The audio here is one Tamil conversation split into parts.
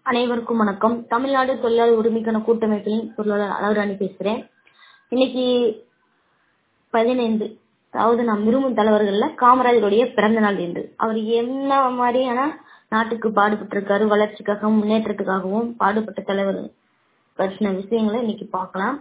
அனைவருக்கும் வணக்கம் தமிழ்நாடு தொழிலாளர் உரிமைக்கான கூட்டமைப்பின் பொருளாளர் அழகுராணி பேசுறேன் இன்னைக்கு பதினைந்து அதாவது நம் விரும்பும் தலைவர்கள்ல காமராஜருடைய பிறந்த நாள் என்று அவர் என்ன மாதிரியான நாட்டுக்கு பாடுபட்டிருக்காரு வளர்ச்சிக்காகவும் முன்னேற்றத்துக்காகவும் பாடுபட்ட தலைவர் பற்றின விஷயங்களை இன்னைக்கு பார்க்கலாம்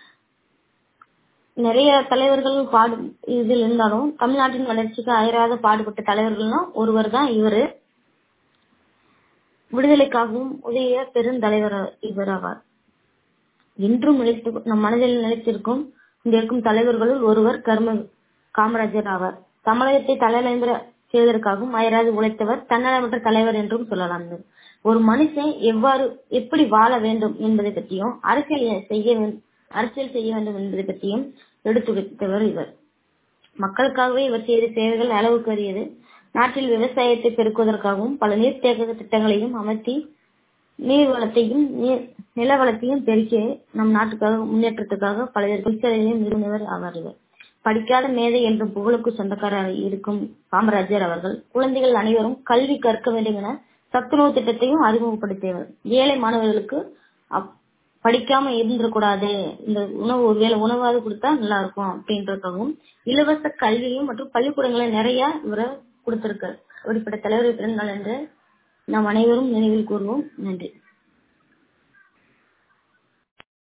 நிறைய தலைவர்கள் பாடு இதில் இருந்தாலும் தமிழ்நாட்டின் வளர்ச்சிக்கு அயராத பாடுபட்ட தலைவர்கள்னா ஒருவர் தான் இவரு விடுதலைக்காகவும் உதவிய பெருந்தலைவர் இவர் ஆவார் இன்றும் நிலைத்து நம் மனதில் நிலைத்திருக்கும் இங்க இருக்கும் தலைவர்களுள் ஒருவர் கர்ம காமராஜர் ஆவார் தமிழகத்தை தலைநகர செய்வதற்காகவும் அயராது உழைத்தவர் தன்னலமற்ற தலைவர் என்றும் சொல்லலாம் ஒரு மனுஷன் எவ்வாறு எப்படி வாழ வேண்டும் என்பதை பற்றியும் அரசியல் செய்ய அரசியல் செய்ய வேண்டும் என்பதை பற்றியும் எடுத்துரைத்தவர் இவர் மக்களுக்காகவே இவர் செய்த சேவைகள் அளவுக்கு அறியது நாட்டில் விவசாயத்தை பெருக்குவதற்காகவும் பல நீர்த்தேக்க திட்டங்களையும் அமர்த்தி நீர் வளத்தையும் நில வளத்தையும் பெருக்கி நம் நாட்டுக்காக முன்னேற்றத்துக்காக பல தொழிற்சாலைகளையும் நிறுவனவர் ஆவார் இவர் படிக்காத மேதை என்றும் புகழுக்கு சொந்தக்காரர் இருக்கும் காமராஜர் அவர்கள் குழந்தைகள் அனைவரும் கல்வி கற்க வேண்டும் என சத்துணவு திட்டத்தையும் அறிமுகப்படுத்தியவர் ஏழை மாணவர்களுக்கு படிக்காம இருந்துடக்கூடாது இந்த உணவு ஒருவேளை உணவாவது கொடுத்தா நல்லா இருக்கும் அப்படின்றதுக்காகவும் இலவச கல்வியும் மற்றும் பள்ளிக்கூடங்களை நிறைய இவரை கொடுத்திருக்காரு அப்படிப்பட்ட தலைவர் பிறந்தநாள் என்று நாம் அனைவரும் நினைவில் கூறுவோம் நன்றி